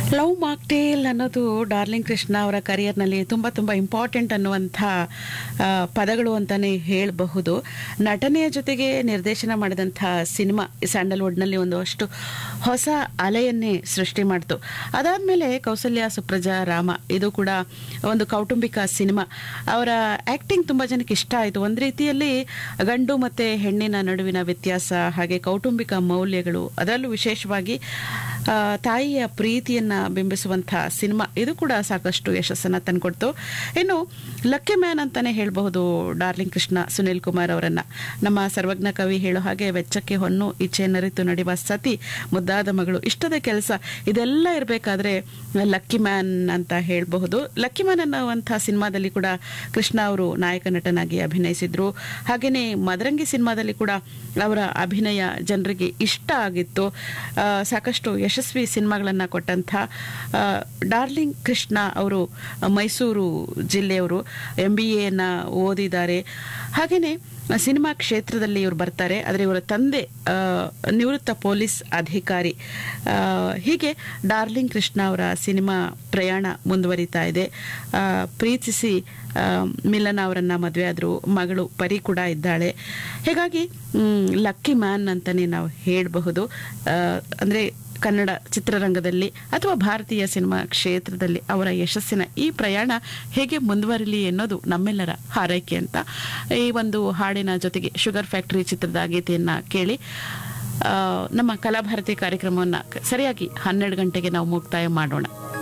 love mocktail ಅನ್ನೋದು darling Krishna ಅವರ ಕರಿಯರ್ನಲ್ಲಿ ತುಂಬ ತುಂಬ ಇಂಪಾರ್ಟೆಂಟ್ ಅನ್ನುವಂಥ ಆ, ಪದಗಳು ಅಂತಲೇ ಹೇಳಬಹುದು ನಟನೆಯ ಜೊತೆಗೆ ನಿರ್ದೇಶನ ಮಾಡಿದಂಥ ಸಿನಿಮಾ ಸ್ಯಾಂಡಲ್ವುಡ್ನಲ್ಲಿ ಒಂದು ಅಷ್ಟು ಹೊಸ ಅಲೆಯನ್ನೇ ಸೃಷ್ಟಿ ಮಾಡ್ತು ಅದಾದಮೇಲೆ ಕೌಸಲ್ಯ ಸುಪ್ರಜಾ ರಾಮ ಇದು ಕೂಡ ಒಂದು ಕೌಟುಂಬಿಕ ಸಿನಿಮಾ ಅವರ ಆ್ಯಕ್ಟಿಂಗ್ ತುಂಬ ಜನಕ್ಕೆ ಇಷ್ಟ ಆಯಿತು ಒಂದು ರೀತಿಯಲ್ಲಿ ಗಂಡು ಮತ್ತು ಹೆಣ್ಣಿನ ನಡುವಿನ ವ್ಯತ್ಯಾಸ ಹಾಗೆ ಕೌಟುಂಬಿಕ ಮೌಲ್ಯಗಳು ಅದರಲ್ಲೂ ವಿಶೇಷವಾಗಿ ಆ, ತಾಯಿಯ ಪ್ರೀತಿಯನ್ನ ಬಿಂಬಿಸುವಂಥ ಸಿನಿಮಾ ಇದು ಕೂಡ ಸಾಕಷ್ಟು ಯಶಸ್ಸನ್ನ ತಂದ್ಕೊಡ್ತು ಇನ್ನು ಲಕ್ಕಿ ಮ್ಯಾನ್ ಅಂತಾನೆ ಹೇಳಬಹುದು ಡಾರ್ಲಿಂಗ್ ಕೃಷ್ಣ ಸುನಿಲ್ ಕುಮಾರ್ ಅವರನ್ನ ನಮ್ಮ ಸರ್ವಜ್ಞ ಕವಿ ಹೇಳೋ ಹಾಗೆ ವೆಚ್ಚಕ್ಕೆ ಹೊನ್ನು ಇಚ್ಛೆ ನರಿತು ನಡೆಯುವ ಸತಿ ಮುದ್ದಾದ ಮಗಳು ಇಷ್ಟದ ಕೆಲಸ ಇದೆಲ್ಲ ಇರಬೇಕಾದ್ರೆ ಲಕ್ಕಿ ಮ್ಯಾನ್ ಅಂತ ಹೇಳಬಹುದು ಲಕ್ಕಿ ಮ್ಯಾನ್ ಅನ್ನುವಂಥ ಸಿನಿಮಾದಲ್ಲಿ ಕೂಡ ಕೃಷ್ಣ ಅವರು ನಾಯಕ ನಟನಾಗಿ ಅಭಿನಯಿಸಿದ್ರು ಹಾಗೆಯೇ ಮದರಂಗಿ ಸಿನಿಮಾದಲ್ಲಿ ಕೂಡ ಅವರ ಅಭಿನಯ ಜನರಿಗೆ ಇಷ್ಟ ಆಗಿತ್ತು ಆ, ಸಾಕಷ್ಟು ಯಶಸ್ವಿ ಸಿನಿಮಾಗಳನ್ನು ಕೊಟ್ಟಂಥ ಆ, ಡಾರ್ಲಿಂಗ್ ಕೃಷ್ಣ ಅವರು ಮೈಸೂರು ಜಿಲ್ಲೆಯವರು ಎಂ ಬಿ ಎಯನ್ನು ಓದಿದ್ದಾರೆ ಹಾಗೆಯೇ ಸಿನಿಮಾ ಕ್ಷೇತ್ರದಲ್ಲಿ ಇವರು ಬರ್ತಾರೆ ಆದರೆ ಇವರ ತಂದೆ ಆ, ನಿವೃತ್ತ ಪೊಲೀಸ್ ಅಧಿಕಾರಿ ಆ, ಹೀಗೆ ಡಾರ್ಲಿಂಗ್ ಕೃಷ್ಣ ಅವರ ಸಿನಿಮಾ ಪ್ರಯಾಣ ಮುಂದುವರಿತಾ ಇದೆ ಆ, ಪ್ರೀತಿಸಿ ಆ, ಮಿಲನ ಅವರನ್ನ ಮದುವೆ ಆದರು ಮಗಳು ಪರಿ ಕೂಡ ಇದ್ದಾಳೆ ಹೀಗಾಗಿ ಲಕ್ಕಿ ಮ್ಯಾನ್ ಅಂತಲೇ ನಾವು ಹೇಳಬಹುದು ಅಂದರೆ ಕನ್ನಡ ಚಿತ್ರರಂಗದಲ್ಲಿ ಅಥವಾ ಭಾರತೀಯ ಸಿನಿಮಾ ಕ್ಷೇತ್ರದಲ್ಲಿ ಅವರ ಯಶಸ್ಸಿನ ಈ ಪ್ರಯಾಣ ಹೇಗೆ ಮುಂದುವರಿಲಿ ಎನ್ನೋದು ನಮ್ಮೆಲ್ಲರ ಹಾರೈಕೆ ಅಂತ ಈ ಒಂದು ಹಾಡಿನ ಜೊತೆಗೆ ಶುಗರ್ ಫ್ಯಾಕ್ಟರಿ ಚಿತ್ರದ ಗೀತೆಯನ್ನು ಕೇಳಿ ಆ, ನಮ್ಮ ಕಲಾಭಾರತಿ ಕಾರ್ಯಕ್ರಮವನ್ನು ಸರಿಯಾಗಿ ಹನ್ನೆರಡು ಗಂಟೆಗೆ ನಾವು ಮುಕ್ತಾಯ ಮಾಡೋಣ